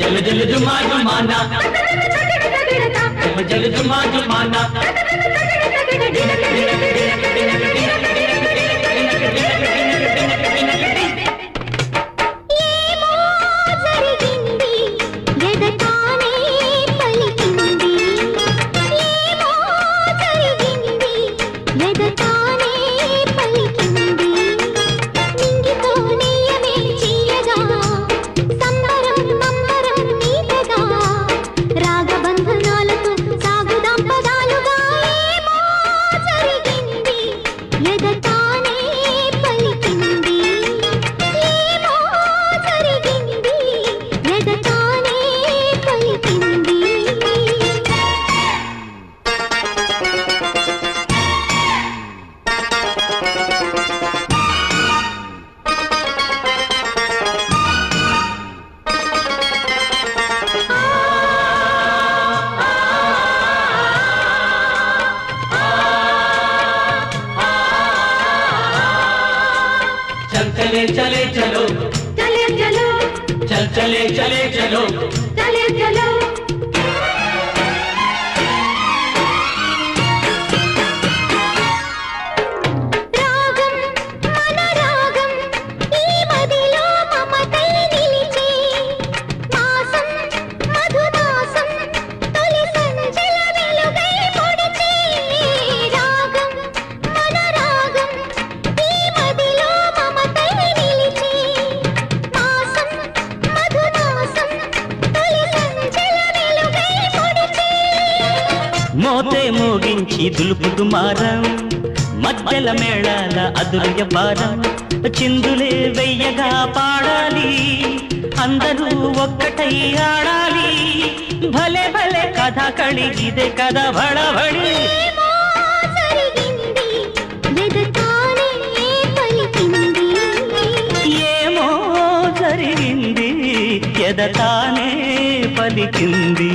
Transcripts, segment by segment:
జలు జలు జుమా జుమానా జలు జుమా జుమానా ఏమో జరిగింది ఎదటానే పలికింది ఏమో జరిగింది ఎదటానే పలికింది నింగితో నీయమే చీయగా సంబరం సంబరం నీతగా రాగబంధనాలతో సాగుదాం పదాలుగా ఏమో జరిగింది ఎదటానే పలికింది ఏమో జరిగింది ఎదటానే పలికింది చల్ చలే చలే చలో చలే చలో చల్ చలే చలే చలో చలే చలో రాగం మన రాగం ఈ మదిలో మమతై నిలిచే మాసం మధుమాసం తొలి సంచల వెలుగై పొడిచే రాగం మన రాగం ఈ మదిలో మమతై నిలిచే మాసం మధుమాసం తొలి సంచల వెలుగై పొడిచే మోతే మోగించి దులుపుదు మారం మధ్యల మేళాల అదుర్య భారం చిందులే వెయ్యగా పాడాలి అందరూ ఒక్కటై ఆడాలి భలే భలే కథ కళిగిదే కథ భడబడి ఏమో జరిగింది ఎదటానే పలికింది ఏమో జరిగింది ఎదటానే పలికింది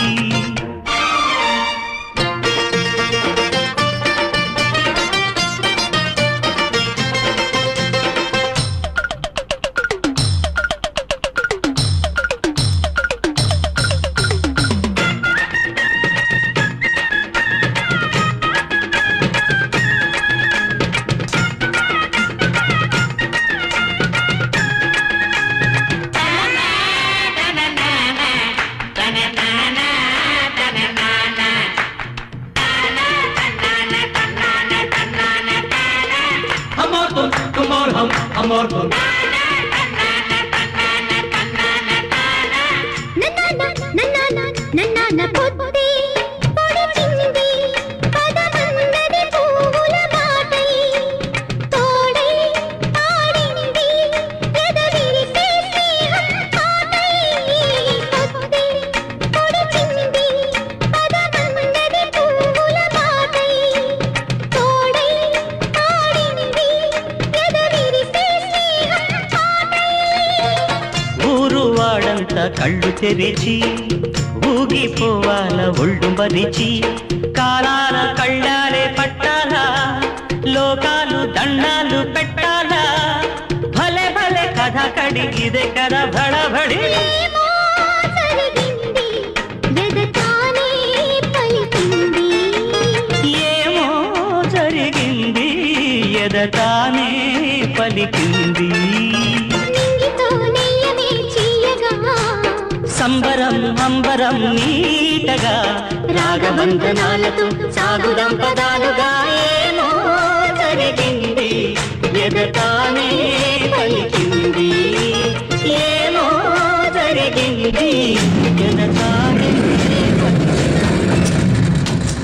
हम और तुम तुम और हम हम और तुम నన్నాన నన్నాన నన్నాన పొద్దే పొడిచింది పదమందది పువ్వుల బాటై తోడై ఆడింది ఎదవిరిసే స్నేహం పాటై పొద్దే పొడిచింది పదమందది పువ్వుల బాటై తోడై ఆడింది ఎదవిరిసే స్నేహం పాటై ఊరు వాడంతా కళ్ళు తెరిచి ఊగిపోవాల ఒళ్ళు మరిచి కాలాల కళ్ళాలే పట్టాలా లోకాలు దండాలు పెట్టాలా భలే భలే కథ కడిగిదే కథ భడబడి ఏమో జరిగింది ఎదటానే పలికింది ఏమో జరిగింది ఎదటానే పలికింది నింగితో నెయ్యమే చీయగా సంబరం అంబరం నీటగా రాగబంధనాలతో సాగుదం పదాలుగా ఏమో జరిగింది ఎదటానే పలికింది ఏమో జరిగింది ఎదటానే